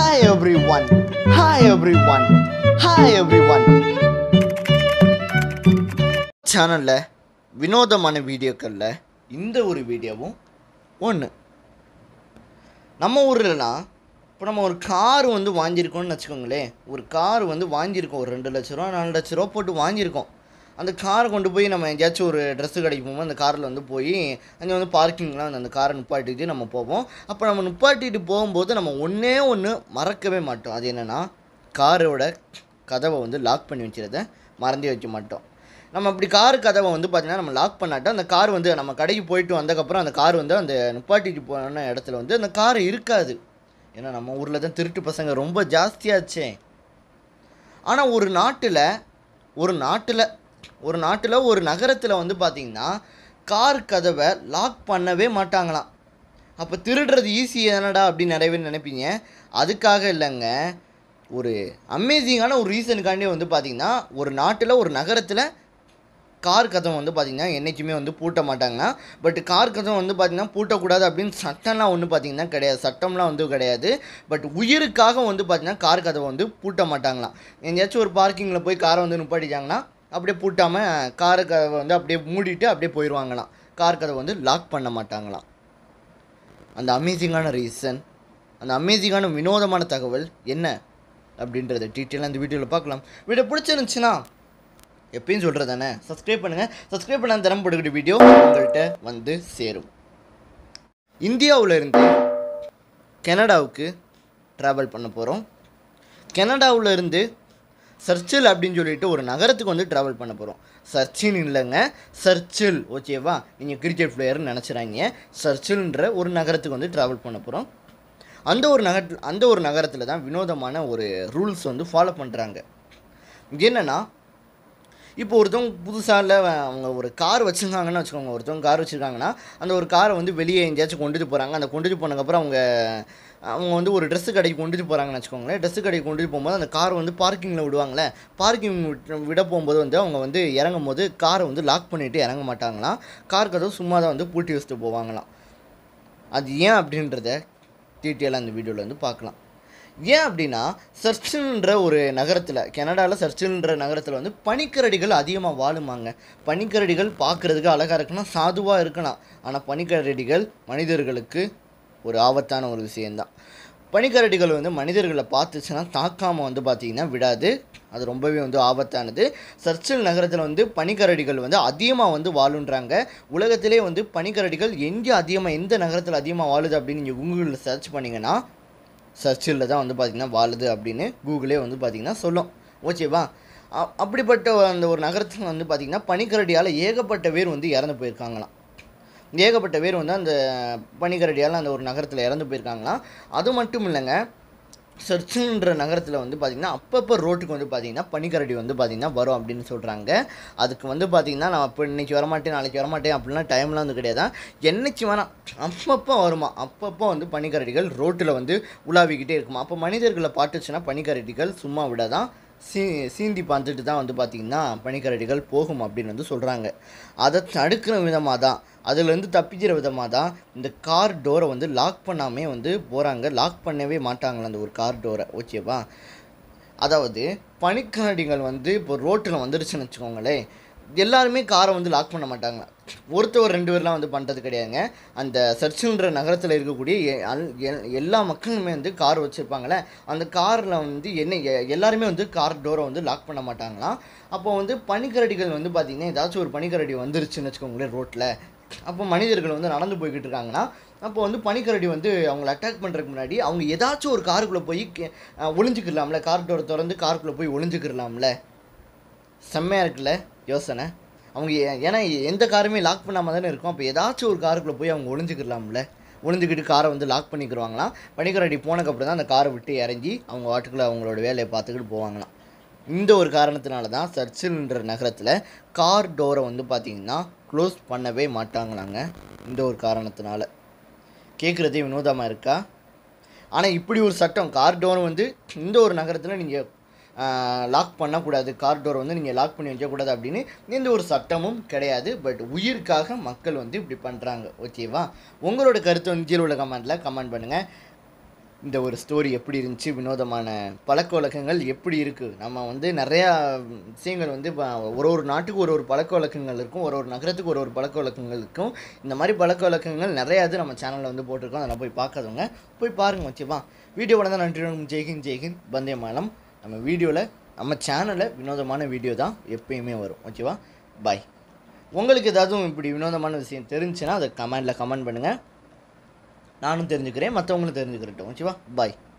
hi everyone hi everyone hi everyone சேனலில் வினோதமான வீடியோக்களில் இந்த ஒரு வீடியோவும் ஒன்று நம்ம ஊர்லலாம் இப்போ நம்ம ஒரு கார் வந்து வாங்கியிருக்கோம்னு வச்சுக்கோங்களேன் ஒரு கார் வந்து வாங்கியிருக்கோம் ஒரு ரெண்டு லட்ச ரூபா நாலு லட்ச ரூபா போட்டு வாங்கியிருக்கோம் அந்த காரை கொண்டு போய் நம்ம எங்கேயாச்சும் ஒரு ட்ரெஸ்ஸு கடைக்கு போகும்போது அந்த காரில் வந்து போய் அங்கே வந்து பார்க்கிங்லாம் அந்த- அந்த காரை நிப்பாட்டிட்டு நம்ம போவோம் அப்போ நம்ம நிப்பாட்டிட்டு போகும்போது நம்ம ஒன்றே ஒன்று மறக்கவே மாட்டோம் அது என்னென்னா காரோட கதவை வந்து லாக் பண்ணி வச்சுருத மறந்தே வைக்க மாட்டோம் நம்ம அப்படி கார் கதவை வந்து பார்த்தீங்கன்னா நம்ம லாக் பண்ணாட்டா அந்த கார் வந்து நம்ம கடைக்கு போயிட்டு வந்ததுக்கப்புறம் அந்த கார் வந்து அந்த நிப்பாட்டிட்டு போன இடத்துல வந்து அந்த கார் இருக்காது ஏன்னா நம்ம ஊரில் தான் திருட்டு பசங்க ரொம்ப ஜாஸ்தியாச்சே ஆனால் ஒரு நாட்டில் ஒரு நாட்டில் ஒரு நாட்டில் ஒரு நகரத்தில் வந்து பார்த்திங்கன்னா கார் கதவை லாக் பண்ணவே மாட்டாங்களாம் அப்போ திருடுறது ஈஸி தானடா அப்படின்னு நிறைய பேர் நினைப்பீங்க அதுக்காக இல்லைங்க ஒரு அமேசிங்கான ஒரு ரீசனுக்காண்டி வந்து பார்த்திங்கன்னா ஒரு நாட்டில் ஒரு நகரத்தில் கார் கதவை வந்து பார்த்திங்கன்னா என்றைக்குமே வந்து பூட்ட மாட்டாங்கன்னா பட் கார் கதவை வந்து பார்த்திங்கன்னா பூட்டக்கூடாது அப்படின்னு சட்டம்லாம் ஒன்றும் பார்த்திங்கன்னா கிடையாது சட்டம்லாம் வந்து கிடையாது பட் உயிருக்காக வந்து பார்த்திங்கன்னா கார் கதவை வந்து பூட்ட மாட்டாங்களாம் எங்கேயாச்சும் ஒரு பார்க்கிங்கில் போய் காரை வந்து நிப்பாட்டிட்டாங்கன்னா அப்படியே பூட்டாமல் கார் கதவை வந்து அப்படியே மூடிட்டு அப்படியே போயிடுவாங்களாம் கார் கதவை வந்து லாக் பண்ண மாட்டாங்களாம் அந்த அமேசிங்கான ரீசன் அந்த அமேசிங்கான வினோதமான தகவல் என்ன அப்படின்றத டீட்டெயிலாக இந்த வீடியோவில் பார்க்கலாம் வீடியோ பிடிச்சிருந்துச்சுன்னா எப்பயும் சொல்கிறது தானே சப்ஸ்கிரைப் பண்ணுங்கள் சப்ஸ்கிரைப் பண்ணால் தினம் போட்டுக்கிட்ட வீடியோ உங்கள்கிட்ட வந்து சேரும் இந்தியாவுல இருந்து கனடாவுக்கு ட்ராவல் பண்ண போகிறோம் கனடாவுல இருந்து சர்ச்சில் அப்படின்னு சொல்லிட்டு ஒரு நகரத்துக்கு வந்து ட்ராவல் பண்ண போகிறோம் சர்ச்சின் இல்லைங்க சர்ச்சில் ஓகேவா நீங்கள் கிரிக்கெட் பிளேயர்னு நினச்சிடாங்க சர்ச்சில்ன்ற ஒரு நகரத்துக்கு வந்து ட்ராவல் பண்ண போகிறோம் அந்த ஒரு நகரத்தில் அந்த ஒரு நகரத்தில் தான் வினோதமான ஒரு ரூல்ஸ் வந்து ஃபாலோ பண்ணுறாங்க என்னென்னா இப்போ ஒருத்தவங்க புதுசாக இல்லை அவங்க ஒரு கார் வச்சுருக்காங்கன்னு வச்சுக்கோங்க ஒருத்தவங்க கார் வச்சுருக்காங்கன்னா அந்த ஒரு காரை வந்து வெளியே எங்கேயாச்சும் கொண்டுட்டு போகிறாங்க அந்த கொண்டுட்டு போனதுக்கப்புறம் அவங்க அவங்க வந்து ஒரு ட்ரெஸ்ஸு கடைக்கு கொண்டுட்டு போகிறாங்கன்னு வச்சுக்கோங்களேன் ட்ரெஸ்ஸு கடைக்கு கொண்டுட்டு போகும்போது அந்த காரை வந்து பார்க்கிங்கில் விடுவாங்களே பார்க்கிங் விட போகும்போது வந்து அவங்க வந்து இறங்கும் போது காரை வந்து லாக் பண்ணிவிட்டு இறங்க மாட்டாங்களாம் கார் கதவு சும்மா தான் வந்து பூட்டி வச்சுட்டு போவாங்களாம் அது ஏன் அப்படின்றத டீட்டெயிலாக அந்த வீடியோவில் வந்து பார்க்கலாம் ஏன் அப்படின்னா சர்ச்சில்ன்ற ஒரு நகரத்தில் கனடாவில் சர்ச்சில்ன்ற நகரத்தில் வந்து பனிக்கரடிகள் அதிகமாக வாழுமாங்க பனிக்கரடிகள் பார்க்குறதுக்கு அழகாக இருக்கலாம் சாதுவாக இருக்கலாம் ஆனால் பனிக்கரடிகள் மனிதர்களுக்கு ஒரு ஆபத்தான ஒரு விஷயந்தான் பனிக்கரடிகள் வந்து மனிதர்களை பார்த்துச்சுன்னா தாக்காமல் வந்து பார்த்திங்கன்னா விடாது அது ரொம்பவே வந்து ஆபத்தானது சர்ச்சில் நகரத்தில் வந்து பனிக்கரடிகள் வந்து அதிகமாக வந்து வாழுன்றாங்க உலகத்திலே வந்து பனிக்கரடிகள் எங்கே அதிகமாக எந்த நகரத்தில் அதிகமாக வாழுது அப்படின்னு நீங்கள் கூகுளில் சர்ச் பண்ணிங்கன்னா சர்ச்சில் தான் வந்து பார்த்திங்கன்னா வாழுது அப்படின்னு கூகுளே வந்து பார்த்திங்கன்னா சொல்லும் ஓகேவா அ- அப்படிப்பட்ட அந்த ஒரு நகரத்தில் வந்து பார்த்திங்கன்னா பனிக்கரடியால் ஏகப்பட்ட பேர் வந்து இறந்து போயிருக்காங்களாம் ஏகப்பட்ட பேர் வந்து அந்த பனிக்கரடியால் அந்த ஒரு நகரத்தில் இறந்து போயிருக்காங்களாம் அது மட்டும் இல்லைங்க சர்ச்சுன்ற நகரத்தில் வந்து பார்த்திங்கன்னா அப்பப்போ ரோட்டுக்கு வந்து பார்த்திங்கன்னா பனிக்கரடி வந்து பார்த்திங்கன்னா வரும் அப்படின்னு சொல்கிறாங்க அதுக்கு வந்து பார்த்திங்கன்னா நான் இப்போ இன்றைக்கி வரமாட்டேன் நாளைக்கு வரமாட்டேன் அப்படிலாம் டைம்லாம் வந்து கிடையாது என்னைக்கு வேணாம் அப்பப்போ வருமா அப்பப்போ வந்து பனிக்கரடிகள் ரோட்டில் வந்து உலாவிக்கிட்டே இருக்குமா அப்போ மனிதர்களை பாட்டுச்சுன்னா பனிக்கரடிகள் சும்மா விட தான் சீ சீந்தி பார்த்துட்டு தான் வந்து பார்த்திங்கன்னா பனிக்கரடிகள் போகும் அப்படின்னு வந்து சொல்கிறாங்க அதை தடுக்கிற விதமாக தான் அதுலேருந்து தப்பிக்கிற விதமாக தான் இந்த கார் டோரை வந்து லாக் பண்ணாமே வந்து போகிறாங்க லாக் பண்ணவே மாட்டாங்களா அந்த ஒரு கார் டோரை ஓகேவா அதாவது பனிக்கரடிகள் வந்து இப்போ ரோட்டில் வந்துருச்சுன்னு வச்சுக்கோங்களேன் எல்லாருமே காரை வந்து லாக் பண்ண மாட்டாங்க ஒருத்தர் ரெண்டு பேர்லாம் வந்து பண்ணுறது கிடையாதுங்க அந்த சர்ச்சுன்ற நகரத்தில் இருக்கக்கூடிய எ- அல்- எல்- எல்லா மக்களுமே வந்து கார் வச்சுருப்பாங்களே அந்த காரில் வந்து என்ன எ- எல்லாருமே வந்து கார் டோரை வந்து லாக் பண்ண மாட்டாங்களாம் அப்போ வந்து பனிக்கரடிகள் வந்து பார்த்திங்கன்னா ஏதாச்சும் ஒரு பனிக்கரடி வந்துருச்சுன்னு வச்சுக்கோங்களேன் ரோட்டில் அப்போ மனிதர்கள் வந்து நடந்து போய்கிட்டு இருக்காங்கன்னா அப்போ வந்து பனிக்கரடி வந்து அவங்கள அட்டாக் பண்ணுறதுக்கு முன்னாடி அவங்க ஏதாச்சும் ஒரு காருக்குள்ளே போய் கே- அஹ் ஒளிஞ்சுக்கிடலாம்ல கார் டோரை திறந்து காருக்குள்ளே போய் ஒளிஞ்சுக்கிடலாம்ல செம்மையாக இருக்குல்ல யோசனை அவங்க ஏ- ஏன்னா எந்த காருமே லாக் பண்ணாமல் தானே இருக்கும் அப்போ ஏதாச்சும் ஒரு காருக்குள்ளே போய் அவங்க ஒளிஞ்சுக்கிடலாம்ல ஒளிஞ்சுக்கிட்டு காரை வந்து லாக் பண்ணிக்கிடுவாங்களாம் பனிக்கரடி போனதுக்கப்புறம் தான் அந்த காரை விட்டு இறங்கி அவங்க வாட்டுக்குள்ளே அவங்களோட வேலையை பார்த்துக்கிட்டு போவாங்களாம் இந்த ஒரு காரணத்தினால தான் சர்ச்சில்ன்ற நகரத்தில் கார் டோரை வந்து பார்த்திங்கன்னா க்ளோஸ் பண்ணவே மாட்டாங்களாங்க இந்த ஒரு காரணத்தினால கேட்குறதே வினோதமாக இருக்கா ஆனால் இப்படி ஒரு சட்டம் கார் டோர் வந்து இந்த ஒரு நகரத்தில் நீங்கள் லாக் பண்ணக்கூடாது கார் டோர் வந்து நீங்கள் லாக் பண்ணி வைக்கக்கூடாது அப்படின்னு எந்த ஒரு சட்டமும் கிடையாது பட் உயிருக்காக மக்கள் வந்து இப்படி பண்ணுறாங்க ஓகேவா உங்களோட கருத்து வந்து கீழே உள்ள கமெண்ட்டில் கமெண்ட் பண்ணுங்கள் இந்த ஒரு ஸ்டோரி எப்படி இருந்துச்சு வினோதமான பழக்க வழக்கங்கள் எப்படி இருக்குது நம்ம வந்து நிறையா விஷயங்கள் வந்து இப்போ ஒரு ஒரு நாட்டுக்கு ஒரு ஒரு பழக்க வழக்கங்கள் இருக்கும் ஒரு ஒரு நகரத்துக்கு ஒரு ஒரு பழக்க வழக்கங்கள் இருக்கும் இந்த மாதிரி பழக்க வழக்கங்கள் நிறையா இது நம்ம சேனலில் வந்து போட்டிருக்கோம் அதெல்லாம் போய் பார்க்காதவங்க போய் பாருங்க ஓகேவா வீடியோ தான் நன்றி ஜெய்ஹிந்த் ஜெய்ஹிந்த் வந்தே மாலம் நம்ம வீடியோவில் நம்ம சேனலில் வினோதமான வீடியோ தான் எப்பயுமே வரும் ஓகேவா பாய் உங்களுக்கு ஏதாவது இப்படி வினோதமான விஷயம் தெரிஞ்சுன்னா அதை கமெண்டில் கமெண்ட் பண்ணுங்கள் நானும் தெரிஞ்சுக்கிறேன் மற்றவங்களும் தெரிஞ்சுக்கிறட்டும் ஓகேவா பாய்